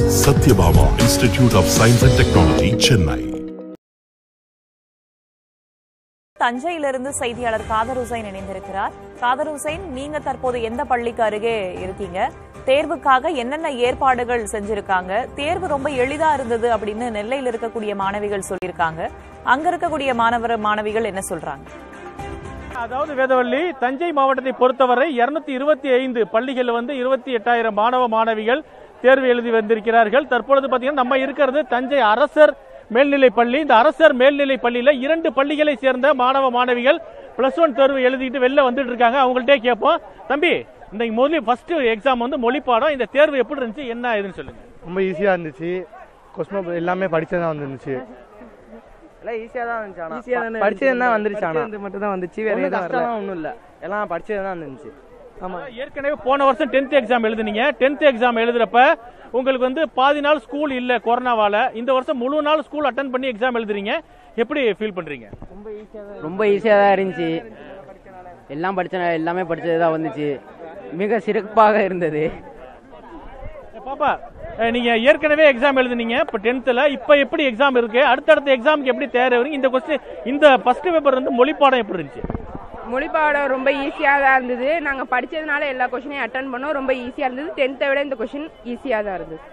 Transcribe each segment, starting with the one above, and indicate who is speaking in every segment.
Speaker 1: Satyabhama Institute of Science and Technology, Chennai.
Speaker 2: தஞ்சையிலிருந்து செய்தியாளர் காதர் ஹுசைன் இணைந்திருக்கிறார் காதர் ஹுசைன் நீங்க தற்போது எந்த பள்ளிக்கு அருகே இருக்கீங்க தேர்வுக்காக என்னென்ன ஏற்பாடுகள் செஞ்சிருக்காங்க தேர்வு ரொம்ப எளிதா இருந்தது அப்படின்னு நெல்லையில் இருக்கக்கூடிய மாணவிகள் சொல்லியிருக்காங்க அங்க இருக்கக்கூடிய மாணவர் மாணவிகள் என்ன சொல்றாங்க
Speaker 3: அதாவது வேதவள்ளி தஞ்சை மாவட்டத்தை பொறுத்தவரை இருநூத்தி இருபத்தி ஐந்து பள்ளிகள் வந்து இருபத்தி எட்டாயிரம் மாணவ மாணவிகள் தேர்வு எழுதி வந்திருக்கிறார்கள் தற்பொழுது பாத்தீங்கன்னா நம்ம இருக்கிறது தஞ்சை அரசர் மேல்நிலைப் பள்ளி இந்த அரசர் மேல்நிலைப் பள்ளியில இரண்டு பள்ளிகளை சேர்ந்த மாணவ மாணவிகள் பிளஸ் ஒன் தேர்வு எழுதிட்டு வெளில வந்துட்டு இருக்காங்க அவங்கள்ட்டே கேட்போம் தம்பி இந்த முதல்ல ஃபர்ஸ்ட் எக்ஸாம் வந்து மொழி பாடம் இந்த தேர்வு எப்படி இருந்துச்சு என்ன இதுன்னு சொல்லுங்க
Speaker 4: ரொம்ப ஈஸியாக இருந்துச்சு கொஸ்டின் எல்லாமே படிச்சது தான் வந்துருந்துச்சு
Speaker 5: எல்லாம் ஈஸியா தான் இருந்துச்சு ஆனா
Speaker 6: ஈஸியா தானே
Speaker 5: படிச்சது தான்
Speaker 6: இருந்துச்சு.
Speaker 5: வந்துருச்சு ஆனா
Speaker 6: படிச்சது மட்டும் தான் வந்துச்சு வேற
Speaker 5: ஒன்றும்
Speaker 6: எதுவும் வரல
Speaker 5: கஷ்டம் ஒன்றும் இல்ல எல்லாம் படிச்சது தான் இருந்துச்சு
Speaker 6: ஆமா
Speaker 3: ஏற்கனவே போன வருஷம் டென்த் எக்ஸாம் எழுதுனீங்க டென்த் எக்ஸாம் எழுதுறப்ப உங்களுக்கு வந்து பாதி நாள் ஸ்கூல் இல்ல கொரோனாவால இந்த வருஷம் முழு நாள் ஸ்கூல் அட்டன் பண்ணி எக்ஸாம் எழுதுறீங்க எப்படி ஃபீல் பண்றீங்க
Speaker 5: ரொம்ப ஈஸியா தான் இருந்துச்சு எல்லாம் படிச்ச எல்லாமே படிச்சது தான் வந்துச்சு மிக சிறப்பாக இருந்தது
Speaker 3: ஏ, பாப்பா அஹ், நீங்க ஏற்கனவே எக்ஸாம் எழுதுனீங்க இப்ப டென்த்ல இப்ப எப்படி எக்ஸாம் இருக்கு அடுத்தடுத்த எக்ஸாமுக்கு எப்படி தயார் ஆகுறீங்க இந்த கொஸ்டின் இந்த ஃபர்ஸ்ட் பேப்பர் வந்து மொழி பாடம் எப்படி இருந்துச்சு
Speaker 7: மொழிப்பாடம் ரொம்ப ஈஸியாக தான் இருந்தது நாங்கள் படித்ததுனால எல்லா கொஷினையும் அட்டன் பண்ணோம் ரொம்ப ஈஸியாக இருந்தது டென்த்தை விட இந்த கொஷின் ஈஸியாக தான் இருந்தது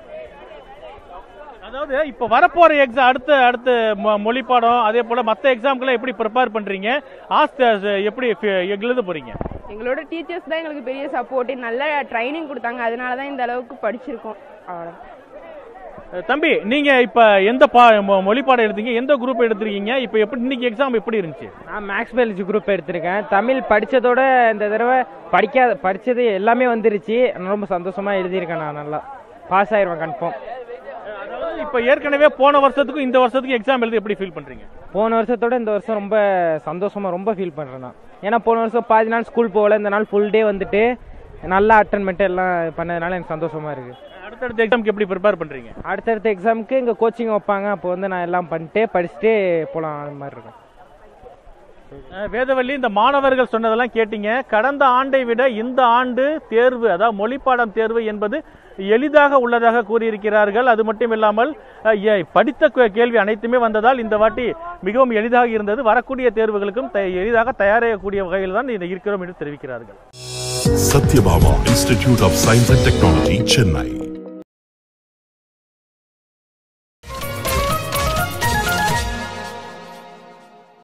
Speaker 3: அதாவது இப்ப வரப்போற எக்ஸாம் அடுத்த அடுத்த மொ- மொழி பாடம் அதே போல மத்த எக்ஸாம்க்குலாம் எப்படி ப்ரிப்பேர் பண்றீங்க ஆஸ்த எப்படி ஃபி- எழுத போறீங்க
Speaker 7: எங்களோட டீச்சர்ஸ் தான் எங்களுக்கு பெரிய சப்போர்ட் நல்ல ட்ரைனிங் கொடுத்தாங்க அதனால தான் இந்த அளவுக்கு படிச்சிருக்கோம் அவ்வளோ
Speaker 3: அஹ், தம்பி நீங்க இப்ப எந்த பா மொ- மொழி பாடம் எடுத்தீங்க எந்த குரூப் எடுத்திருக்கீங்க இப்ப எப்படி இன்னைக்கு எக்ஸாம் எப்படி இருந்துச்சு
Speaker 6: நான் மேக்ஸ் பயாலஜி குரூப் எடுத்திருக்கேன் தமிழ் படிச்சதோட இந்த தடவை படிக்காத படிச்சது எல்லாமே வந்துருச்சு நான் ரொம்ப சந்தோஷமா எழுதியிருக்கேன் நான் நல்லா பாஸ் ஆயிருவேன் கன்ஃபார்ம்
Speaker 3: அதாவது இப்ப ஏற்கனவே போன வருஷத்துக்கும் இந்த வருஷத்துக்கும் எக்ஸாம் எழுதி எப்படி ஃபீல் பண்றீங்க
Speaker 6: போன வருஷத்தோட இந்த வருஷம் ரொம்ப சந்தோஷமா ரொம்ப ஃபீல் பண்றேன் நான் ஏன்னா போன வருஷம் பாதி நாள் ஸ்கூல் போகல இந்த நாள் ஃபுல் டே வந்துட்டு நல்லா அட்டன் பண்ணிட்டு எல்லாம் பண்ணதுனால எனக்கு சந்தோஷமா இருக்கு
Speaker 3: அடுத்தடுத்த எக்ஸாம்க்கு எப்படி ப்ரிப்பேர் பண்றீங்க
Speaker 6: அடுத்தடுத்த எக்ஸாமுக்கு இங்கே கோச்சிங் வைப்பாங்க அப்போ வந்து நான் எல்லாம் பண்ணிட்டு படிச்சுட்டு போகலாம் அது மாதிரி இருக்கும்
Speaker 3: அஹ், வேதவள்ளி இந்த மாணவர்கள் சொன்னதெல்லாம் கேட்டீங்க கடந்த ஆண்டை விட இந்த ஆண்டு தேர்வு அதாவது மொழிப்பாடம் தேர்வு என்பது எளிதாக உள்ளதாக கூறியிருக்கிறார்கள் அது மட்டும் இல்லாமல் அஹ், எ- படித்த கே- கேள்வி அனைத்துமே வந்ததால் இந்த வாட்டி மிகவும் எளிதாக இருந்தது வரக்கூடிய தேர்வுகளுக்கும் த- எளிதாக தயாராகக்கூடிய வகையில் தான் இது இருக்கிறோம் என்று தெரிவிக்கிறார்கள்
Speaker 1: Satyabhama Institute of Science and Technology, Chennai.